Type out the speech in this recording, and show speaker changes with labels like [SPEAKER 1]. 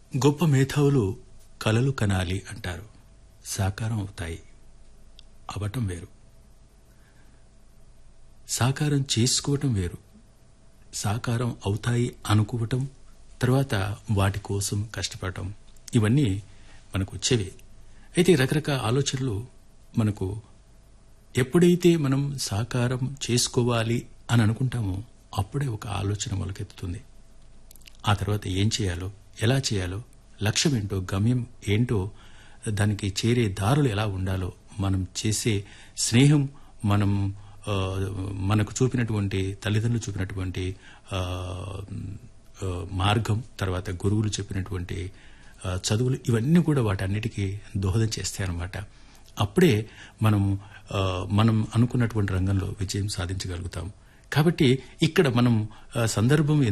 [SPEAKER 1] గొప్ప మేధావులు కలలు కనాలి అంటారు సాకారం అవుతాయి అవటం వేరు సాకారం చేసుకోవటం వేరు సాకారం అవుతాయి అనుకోవటం తర్వాత వాటి కోసం కష్టపడటం ఇవన్నీ మనకు వచ్చేవే అయితే రకరకాల ఆలోచనలు మనకు ఎప్పుడైతే మనం సాకారం చేసుకోవాలి అని అనుకుంటామో అప్పుడే ఒక ఆలోచన మొలకెత్తుతుంది ఆ తర్వాత ఏం చేయాలో ఎలా చేయాలో లక్ష్యం ఏంటో గమ్యం ఏంటో దానికి చేరే దారులు ఎలా ఉండాలో మనం చేసే స్నేహం మనం ఆ, మనకు చూపినటువంటి తల్లిదండ్రులు చూపినటువంటి ఆ, ఆ, మార్గం తర్వాత గురువులు చెప్పినటువంటి ఆ, చదువులు ఇవన్నీ కూడా వాటన్నిటికీ దోహదం చేస్తాయన్నమాట అప్పుడే మనం ఆ, మనం అనుకున్నటువంటి రంగంలో విజయం సాధించగలుగుతాం కాబట్టి ఇక్కడ మనం ఆ, సందర్భం